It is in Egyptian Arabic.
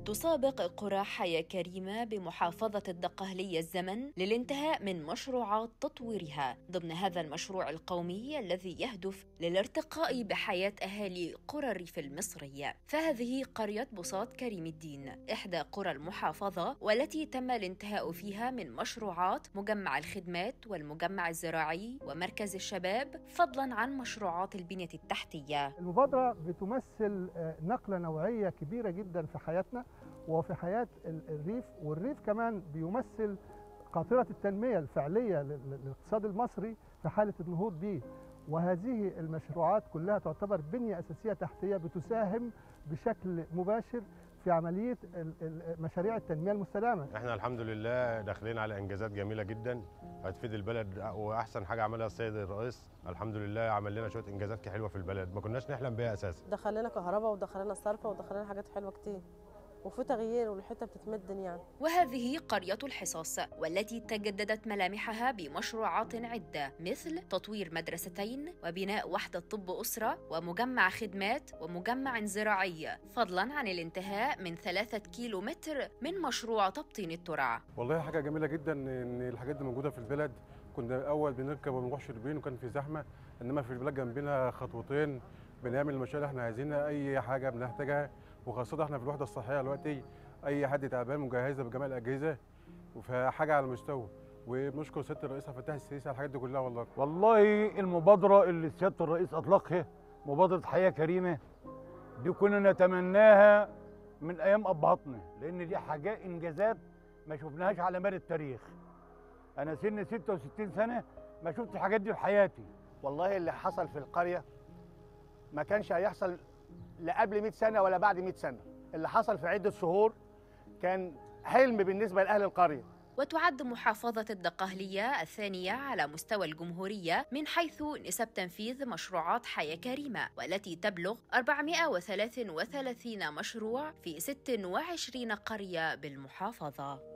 تسابق قرى حياة كريمة بمحافظة الدقهلية الزمن للانتهاء من مشروعات تطويرها ضمن هذا المشروع القومي الذي يهدف للارتقاء بحياة أهالي قرى الريف المصري فهذه قرية بساط كريم الدين إحدى قرى المحافظة والتي تم الانتهاء فيها من مشروعات مجمع الخدمات والمجمع الزراعي ومركز الشباب فضلا عن مشروعات البنية التحتية المبادرة بتمثل آه، نقلة نوعية كبيرة جدا في حياتنا وفي حياة ال- الريف والريف كمان بيمثل قاطرة التنمية الفعلية لل- للاقتصاد المصري في حالة النهوض به وهذه المشروعات كلها تعتبر بنية أساسية تحتية بتساهم بشكل مباشر في عملية ال- ال- مشاريع التنمية المستدامة احنا الحمد لله داخلين على انجازات جميله جدا هتفيد البلد واحسن حاجه عملها السيد الرئيس الحمد لله عمل لنا شويه انجازات حلوه في البلد ما كناش نحلم بيها اساسا دخل لنا كهرباء ودخل لنا صرفه ودخل لنا حاجات حلوه كتير وفي تغيير والحته بتتمدن يعني وهذه قرية الحصاص والتي تجددت ملامحها بمشروعات عدة مثل تطوير مدرستين وبناء وحدة طب أسرة ومجمع خدمات ومجمع زراعي فضلا عن الانتهاء من ثلاثة كيلو متر من مشروع تبطين الترع والله حاجه جميله جدا ان الحاجات دي موجوده في البلد كنا الاول بنركب ونروح شربين وكان في زحمه انما في البلاد جنبنا خطوتين بنعمل المشاريع اللي احنا عايزينها اي حاجه بنحتاجها وخاصه احنا في الوحده الصحيه دلوقتي اي حد تعبان مجهزه بجميع الاجهزه وفحاجه على المستوى وبنشكر سياده الرئيس عبد الفتاح السيسي على الحاجات دي كلها والله والله المبادرة اللي سيادة الرئيس أطلقها مبادرة حياة كريمة دي كنا نتمناها من أيام أبهاتنا لأن دي حاجات إنجازات ما شفناهاش على مر التاريخ أنا سن 66 سنة ما شفت الحاجات دي في حياتي والله اللي حصل في القرية ما كانش هيحصل لا قبل 100 سنة ولا بعد 100 سنة اللي حصل في عدة شهور كان حلم بالنسبة لأهل القرية وتعد محافظة الدقهلية الثانية على مستوى الجمهورية من حيث نسب تنفيذ مشروعات حياة كريمة والتي تبلغ 433 مشروع في 26 قرية بالمحافظة